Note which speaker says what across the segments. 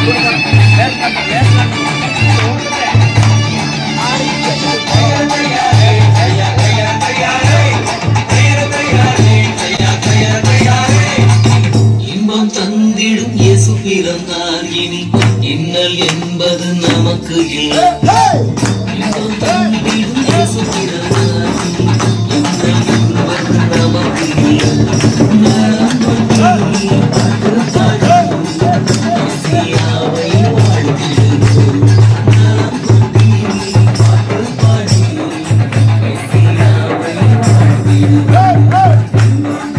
Speaker 1: இன்பம் தந்திடும் இயேசு பிறந்தார் இனி இன்னல் என்பது நமக்கு இல்லை இன்பம் தந்திடும் இயேசு பிறந்தார் இனி இன்னல் என்பது நமக்கு இல்லை நலம் பற்றி பாடுவோம். மெசியாவை வாழ்த்திடுவோம். நலம் பற்றி பாட்டு பாடுவோம். மெசியாவை வாழ்த்திடுவோம்.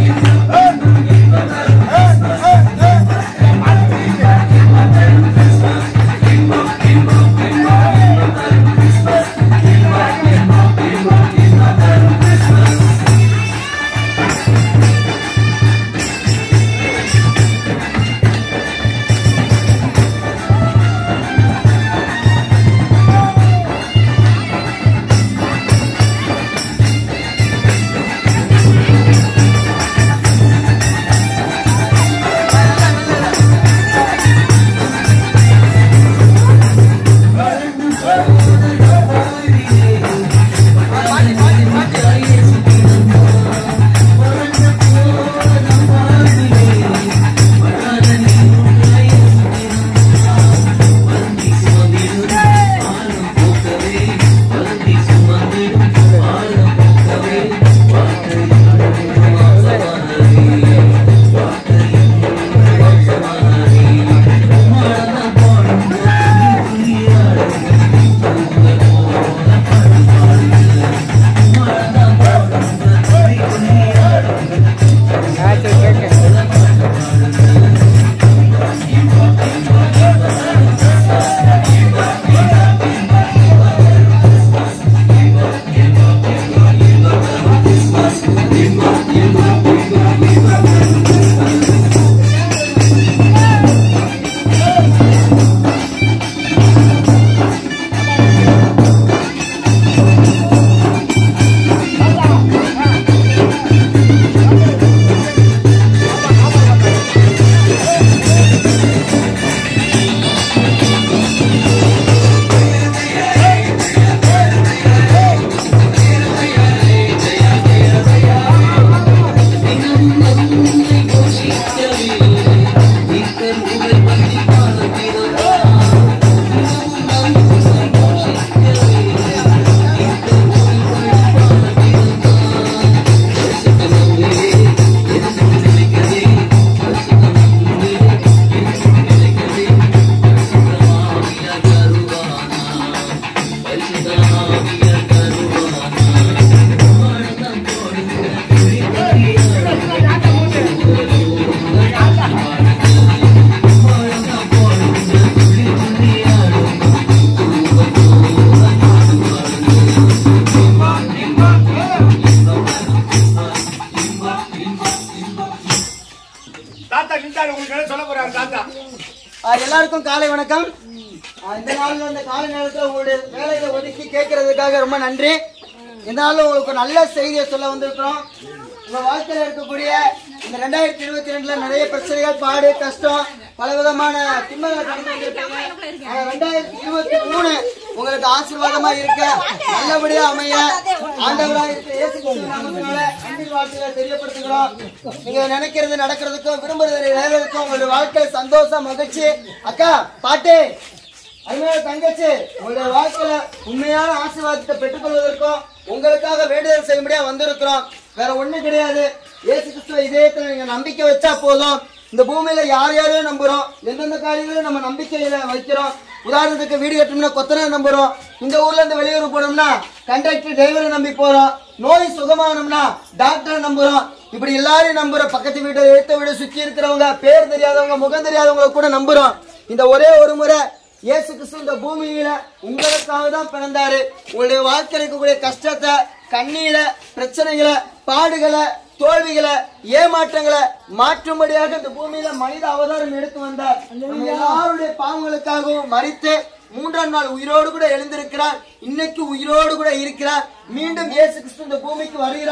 Speaker 2: தாத்தா நின்றாரு உங்களுக்கு என்ன சொல்ல போறாரு தாத்தா
Speaker 3: ஆஹ் எல்லாருக்கும் காலை வணக்கம் ஆஹ் இந்த நாள்ல இந்த காலை நேரத்துல உங்களுடைய வேலைகளை ஒதுக்கி கேட்கறதுக்காக ரொம்ப நன்றி இந்த நாள்ல உங்களுக்கு நல்ல செய்தியை சொல்ல வந்திருக்கிறோம் உங்க வாழ்க்கையில இருக்கக்கூடிய இந்த ரெண்டாயிரத்தி இருபத்தி ரெண்டுல நிறைய பிரச்சனைகள் பாடு கஷ்டம் பல விதமான துன்பங்களை கடந்து வந்திருக்காங்க ஆனா ரெண்டாயிரத்தி இருபத்தி மூணு உங்களுக்கு ஆசீர்வாதமா இருக்க நல்லபடியா அமைய ஆண்டவரா இருக்க இயேசு கிறிஸ்துவின் நாமத்தினால அன்பின் வாழ்த்துக்களை தெரியப்படுத்துகிறோம் நீங்க நினைக்கிறது நடக்கிறதுக்கும் விரும்புறது நிறைவேறதுக்கும் உங்களுடைய வாழ்க்கையில சந்தோஷம் மகிழ்ச்சி அக்கா பாட்டு அருமையான தங்கச்சி உங்களுடைய வாழ்க்கையில உண்மையான ஆசீர்வாதத்தை பெற்றுக்கொள்வதற்கும் உங்களுக்காக வேண்டுதல் செய்யும்படியா வந்திருக்கிறோம் வேற ஒண்ணும் கிடையாது இயேசு கிறிஸ்துவ இதயத்துல நீங்க நம்பிக்கை வச்சா போதும் இந்த பூமியில யார் யாரையும் நம்புறோம் எந்தெந்த காரியங்களையும் நம்ம நம்பிக்கையில வைக்கிறோம் உதாரணத்துக்கு வீடு கட்டணும்னா கொத்தனை நம்புறோம் இந்த ஊர்ல இருந்து வெளியூர் போனோம்னா கண்டக்டர் டிரைவரை நம்பி போறோம் நோய் சுகமானோம்னா டாக்டரை நம்புறோம் இப்படி எல்லாரையும் நம்புறோம் பக்கத்து வீட்டை எடுத்த வீடு சுத்தி இருக்கிறவங்க பேர் தெரியாதவங்க முகம் தெரியாதவங்க கூட நம்புறோம் இந்த ஒரே ஒரு முறை இயேசு கிறிஸ்து இந்த பூமியில உங்களுக்காக தான் பிறந்தாரு உங்களுடைய வாழ்க்கையில் இருக்கக்கூடிய கஷ்டத்தை கண்ணீரை பிரச்சனைகளை பாடுகளை தோல்விகளை ஏமாற்றங்களை மாற்றும்படியாக இந்த பூமியில மனித அவதாரம் எடுத்து வந்தார் நம்ம எல்லாருடைய பாவங்களுக்காகவும் மறித்து மூன்றாம் நாள் உயிரோடு கூட எழுந்திருக்கிறார் இன்னைக்கு உயிரோடு கூட இருக்கிறார் மீண்டும் இயேசு கிறிஸ்து இந்த பூமிக்கு வருகிறார்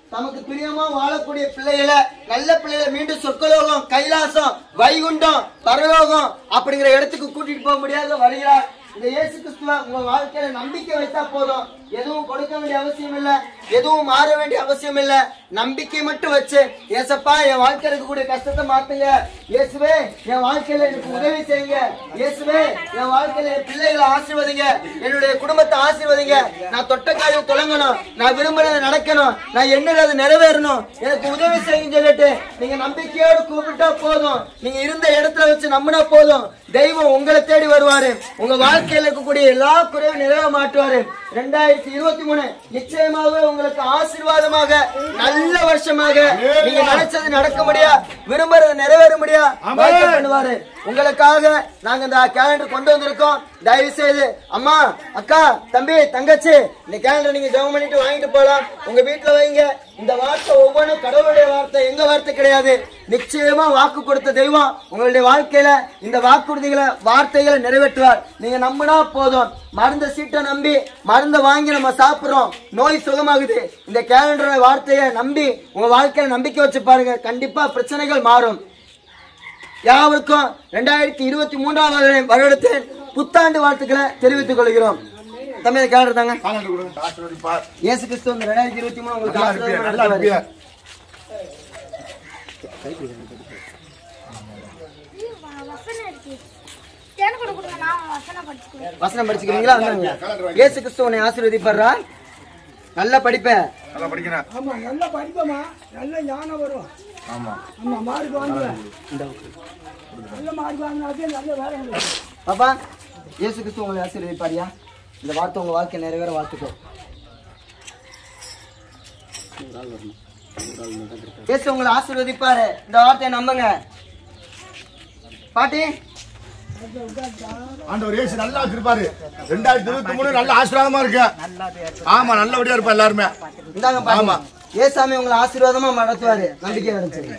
Speaker 3: தமக்கு பிரியமா வாழக்கூடிய பிள்ளைகளை நல்ல பிள்ளைகளை மீண்டும் சொற்கலோகம் கைலாசம் வைகுண்டம் பரலோகம் அப்படிங்கிற இடத்துக்கு கூட்டிட்டு போக முடியாத வருகிறார் இந்த இயேசு கிறிஸ்துவ உங்க வாழ்க்கையில நம்பிக்கை வைத்தா போதும் எதுவும் கொடுக்க வேண்டிய அவசியம் இல்ல எதுவும் மாற வேண்டிய அவசியம் இல்ல நம்பிக்கை மட்டும் வச்சு ஏசப்பா என் வாழ்க்கையில இருக்கக்கூடிய கஷ்டத்தை மாத்துங்க இயேசுவே என் வாழ்க்கையில எனக்கு உதவி செய்யுங்க இயேசுவே என் வாழ்க்கையில என் பிள்ளைகளை ஆசீர்வதிங்க என்னுடைய குடும்பத்தை ஆசீர்வதிங்க நான் தொட்ட காரியம் தொடங்கணும் நான் விரும்புறது நடக்கணும் நான் என்னது நிறைவேறணும் எனக்கு உதவி செய்யுங்க சொல்லிட்டு நீங்க நம்பிக்கையோடு கூப்பிட்டா போதும் நீங்க இருந்த இடத்துல வச்சு நம்பினா போதும் தெய்வம் உங்களை தேடி வருவாரு உங்க வாழ்க்கையில இருக்கக்கூடிய எல்லா குறையும் நிறைவே மாட்டுவாரு ரெண்டாயிரத்தி இருபத்தி மூணு நிச்சயமாகவே உங்களுக்கு ஆசீர்வாதமாக நல்ல வருஷமாக நீங்க நினைச்சது நடக்க முடியா விரும்புறது நிறைவேற முடியா வாழ்க்கை பண்ணுவாரு உங்களுக்காக நாங்க இந்த கேலண்டர் கொண்டு வந்திருக்கோம் தயவு செய்து அம்மா அக்கா தம்பி தங்கச்சி இந்த கேலண்டர் நீங்க ஜெபம் பண்ணிட்டு வாங்கிட்டு போலாம் உங்க வீட்டுல வைங்க இந்த வார்த்தை ஒவ்வொன்றும் கடவுளுடைய வார்த்தை எங்க வார்த்தை கிடையாது நிச்சயமா வாக்கு கொடுத்த தெய்வம் உங்களுடைய வாழ்க்கையில இந்த வாக்குறுதிகளை வார்த்தைகளை நிறைவேற்றுவார் நீங்க நம்பினா போதும் மருந்த சீட்டை நம்பி மருந்தை வாங்கி நம்ம சாப்பிடுறோம் நோய் சுகமாகுது இந்த கேலண்டர் வார்த்தையை நம்பி உங்க வாழ்க்கையில நம்பிக்கை வச்சு பாருங்க கண்டிப்பா பிரச்சனைகள் மாறும் யாவருக்கும் ரெண்டாயிரத்தி இருபத்தி மூன்றாவது வருடத்தின் புத்தாண்டு வாழ்த்துக்களை தெரிவித்துக் கொள்கிறோம் தம்பி இந்த கேலண்டர் தாங்க
Speaker 2: காலண்டர் கொடுங்க ஆசீர்வதிப்பார்
Speaker 3: இயேசு கிறிஸ்து இந்த ரெண்டாயிரத்தி இருபத்தி மூணு உங்களுக்கு
Speaker 2: நல்லா இருப்பியா
Speaker 3: ஆசீர்வாதமா
Speaker 2: நல்லா
Speaker 3: நடத்துவாரு.
Speaker 2: இருப்பியா
Speaker 4: வசனம் இருக்கு தேன் கூட கொடுங்க நான் வசனம் படிச்சுக்கிறேன்
Speaker 3: வசனம் படிச்சுக்கிறீங்களா வந்துருங்க. இயேசு கிறிஸ்து உன்னை ஆசீர்வதிப்பாரா நல்லா படிப்பேன்
Speaker 2: நல்லா படிக்கிறேன்
Speaker 5: ஆமா நல்லா படிப்போமா நல்ல ஞானம் வரும்
Speaker 2: ஆமா
Speaker 5: ஆமா மார்க் வாங்குவேன் நல்ல மார்க் வாங்கினாதே நல்ல வேலை கிடைக்கும்.
Speaker 3: பாப்பா இயேசு கிறிஸ்து உங்களை ஆசீர்வதிப்பாரியா இந்த வார்த்தை உங்க வாழ்க்கை நிறைவேற வாழ்த்துக்கோ இயேசு உங்களை ஆசீர்வதிப்பாரு இந்த வார்த்தையை நம்புங்க பாட்டி
Speaker 2: ஆண்டவர் இயேசு நல்லா வச்சிருப்பாரு ரெண்டாயிரத்தி இருபத்தி மூணு நல்ல ஆசீர்வாதமா இருக்கு ஆமா நல்லபடியா இருப்பா எல்லாருமே
Speaker 3: இந்தாங்க
Speaker 2: ஆமா.
Speaker 3: பாட்டி ஏசாமி உங்களை ஆசீர்வாதமா நடத்துவாரு நம்பிக்கை நினைச்சு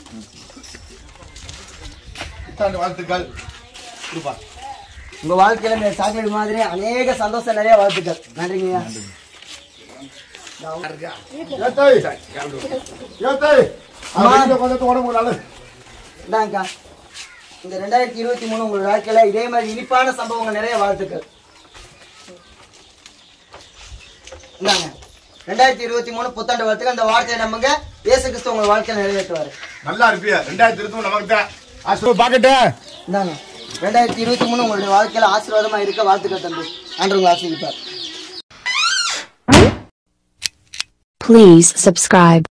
Speaker 2: புத்தாண்டு வாழ்த்துக்கள் கொடுப்பா
Speaker 3: உங்க வாழ்க்கையில இந்த சாக்லேட் மாதிரி அநேக சந்தோஷம் நிறைய வாழ்த்துக்கள் நன்றிங்கய்யா
Speaker 2: ஏத்தாய் ஏத்தாய் அவன் கொஞ்சம் உடம்பு நல்லது
Speaker 3: இந்தாங்கக்கா இந்த ரெண்டாயிரத்தி இருபத்தி மூணு உங்க வாழ்க்கையில இதே மாதிரி இனிப்பான சம்பவங்கள் நிறைய வாழ்த்துக்கள் இந்தாங்க ரெண்டாயிரத்தி இருபத்தி மூணு புத்தாண்டு வாழ்த்துக்கள் அந்த வார்த்தையை நம்புங்க இயேசு கிறிஸ்து உங்க வாழ்க்கையில நிறைவேற்றுவாரு
Speaker 2: நல்லா இருப்பியா ரெண்டாயிரத்தி இருபத்தி மூணு நமக்கு ஆசீர்வாதம் பாக்கட்டே
Speaker 3: இந்தாங்க ரெண்டாயிரத்தி இருபத்தி மூணு உங்களுடைய வாழ்க்கையில ஆசீர்வாதமா இருக்க வாழ்த்துக்கள் தம்பி அன்று உங்களை ஆசீர்விப்பார்
Speaker 6: Please subscribe.